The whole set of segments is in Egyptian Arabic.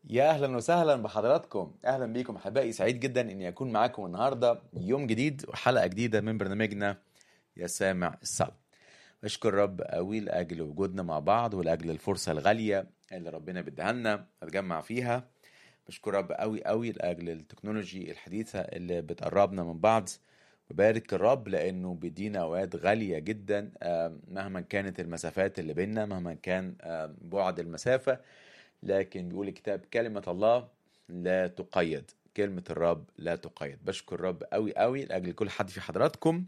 يا اهلا وسهلا بحضراتكم اهلا بيكم احبائي سعيد جدا اني اكون معاكم النهارده يوم جديد وحلقه جديده من برنامجنا يا سامع الصلاة اشكر رب قوي لاجل وجودنا مع بعض ولاجل الفرصه الغاليه اللي ربنا بيديها لنا نتجمع فيها بشكر رب قوي قوي لاجل التكنولوجي الحديثه اللي بتقربنا من بعض وبارك الرب لانه بيدينا اوقات غاليه جدا آه، مهما كانت المسافات اللي بيننا مهما كان آه، بعد المسافه لكن بيقول الكتاب كلمة الله لا تقيد كلمة الرب لا تقيد بشكر الرب قوي قوي لأجل كل حد في حضراتكم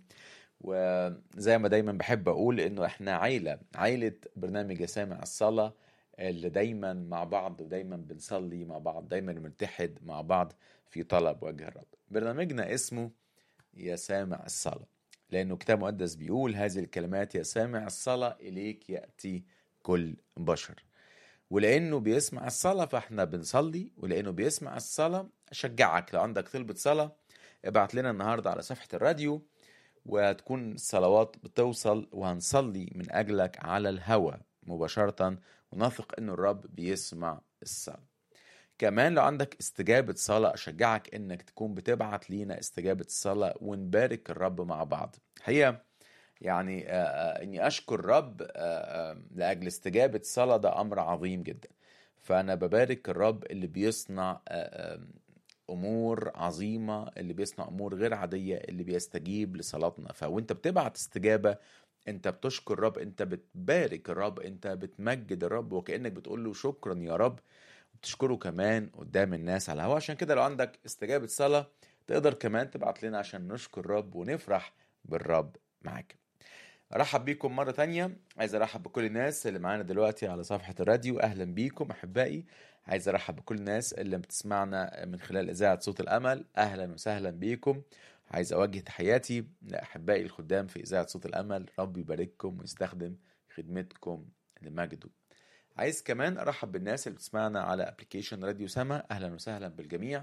وزي ما دايما بحب أقول إنه إحنا عيلة عيلة برنامج يا سامع الصلاة اللي دايما مع بعض ودايما بنصلي مع بعض دايما بنتحد مع بعض في طلب وجه الرب برنامجنا اسمه يا سامع الصلاة لأنه كتاب مقدس بيقول هذه الكلمات يا سامع الصلاة إليك يأتي كل بشر ولانه بيسمع الصلاه فاحنا بنصلي ولانه بيسمع الصلاه اشجعك لو عندك طلبة صلاه ابعت لنا النهارده على صفحه الراديو وهتكون الصلوات بتوصل وهنصلي من اجلك على الهوى مباشره ونثق انه الرب بيسمع الصلاه كمان لو عندك استجابة صلاة أشجعك إنك تكون بتبعت لينا استجابة الصلاة ونبارك الرب مع بعض هي يعني آه، آه، اني اشكر الرب آه، آه، لاجل استجابه صلاه ده امر عظيم جدا فانا ببارك الرب اللي بيصنع آه، آه، امور عظيمه اللي بيصنع امور غير عاديه اللي بيستجيب لصلاتنا فوانت بتبعت استجابه انت بتشكر الرب انت بتبارك الرب انت بتمجد الرب وكانك بتقول له شكرا يا رب وبتشكره كمان قدام الناس على الهوا عشان كده لو عندك استجابه صلاه تقدر كمان تبعت لنا عشان نشكر الرب ونفرح بالرب معاك ارحب بيكم مره تانية عايز ارحب بكل الناس اللي معانا دلوقتي على صفحه الراديو اهلا بيكم احبائي عايز ارحب بكل الناس اللي بتسمعنا من خلال اذاعه صوت الامل اهلا وسهلا بيكم عايز اوجه تحياتي لاحبائي الخدام في اذاعه صوت الامل رب يبارككم ويستخدم خدمتكم لمجده عايز كمان ارحب بالناس اللي بتسمعنا على ابلكيشن راديو سما اهلا وسهلا بالجميع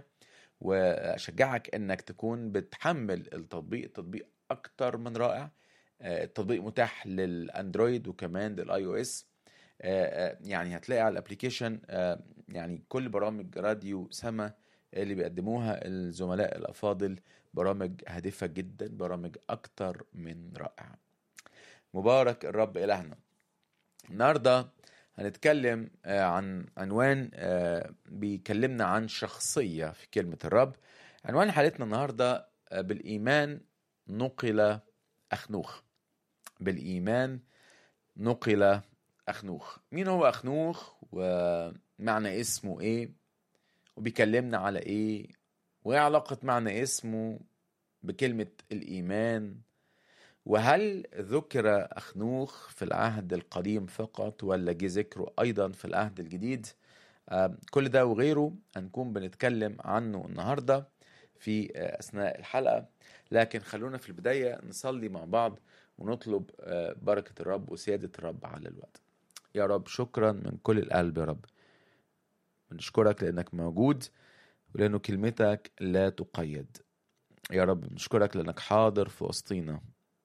واشجعك انك تكون بتحمل التطبيق التطبيق اكتر من رائع آه، التطبيق متاح للاندرويد وكمان للاي او اس يعني هتلاقي على الابليكيشن آه، يعني كل برامج راديو سما اللي بيقدموها الزملاء الافاضل برامج هادفه جدا برامج اكتر من رائعه مبارك الرب الهنا النهارده هنتكلم آه، عن عنوان آه، بيكلمنا عن شخصيه في كلمه الرب عنوان حلقتنا النهارده آه، بالايمان نقل اخنوخ بالايمان نقل اخنوخ مين هو اخنوخ ومعنى اسمه ايه وبيكلمنا على ايه وايه علاقه معنى اسمه بكلمه الايمان وهل ذكر أخنوخ في العهد القديم فقط ولا جه ذكره أيضا في العهد الجديد آه، كل ده وغيره هنكون بنتكلم عنه النهاردة في آه، أثناء الحلقة لكن خلونا في البداية نصلي مع بعض ونطلب آه، بركة الرب وسيادة الرب على الوقت يا رب شكرا من كل القلب يا رب بنشكرك لأنك موجود ولأنه كلمتك لا تقيد يا رب بنشكرك لأنك حاضر في وسطينا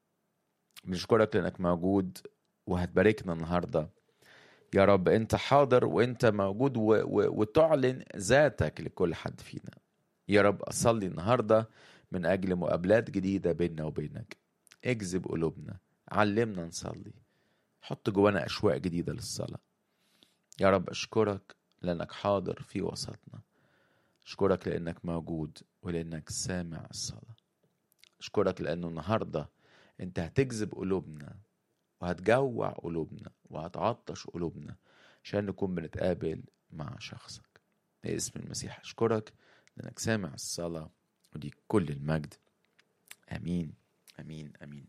بنشكرك لانك موجود وهتباركنا النهارده يا رب انت حاضر وانت موجود و... و... وتعلن ذاتك لكل حد فينا يا رب اصلي النهارده من اجل مقابلات جديده بيننا وبينك اجذب قلوبنا علمنا نصلي حط جوانا اشواق جديده للصلاه يا رب اشكرك لانك حاضر في وسطنا اشكرك لانك موجود ولانك سامع الصلاه اشكرك لانه النهارده انت هتجذب قلوبنا وهتجوع قلوبنا وهتعطش قلوبنا عشان نكون بنتقابل مع شخصك باسم المسيح اشكرك لانك سامع الصلاة ودي كل المجد امين امين امين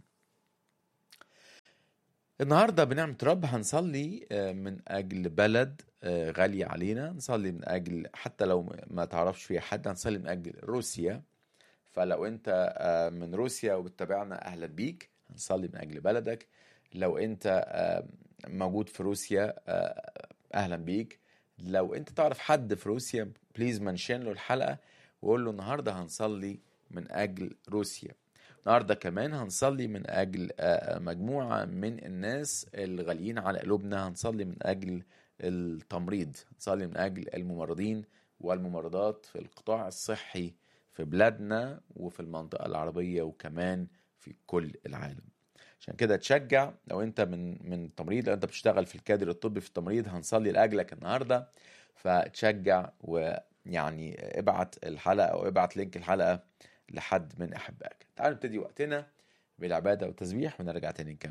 النهاردة بنعمة رب هنصلي آه، من أجل بلد آه، غالية علينا نصلي من أجل حتى لو ما تعرفش فيها حد هنصلي من أجل روسيا فلو انت آه، من روسيا وبتتابعنا اهلا بيك هنصلي من اجل بلدك لو انت آه، موجود في روسيا آه، اهلا بيك لو انت تعرف حد في روسيا بليز منشن له الحلقه وقول له النهارده هنصلي من اجل روسيا النهارده كمان هنصلي من اجل آه، مجموعه من الناس الغاليين على قلوبنا هنصلي من اجل التمريض نصلي من أجل الممرضين والممرضات في القطاع الصحي في بلادنا وفي المنطقة العربية وكمان في كل العالم عشان كده تشجع لو انت من من التمريض لو انت بتشتغل في الكادر الطبي في التمريض هنصلي لاجلك النهارده فتشجع ويعني ابعت الحلقه او ابعت لينك الحلقه لحد من احبائك تعالوا نبتدي وقتنا بالعباده والتسبيح ونرجع تاني نكمل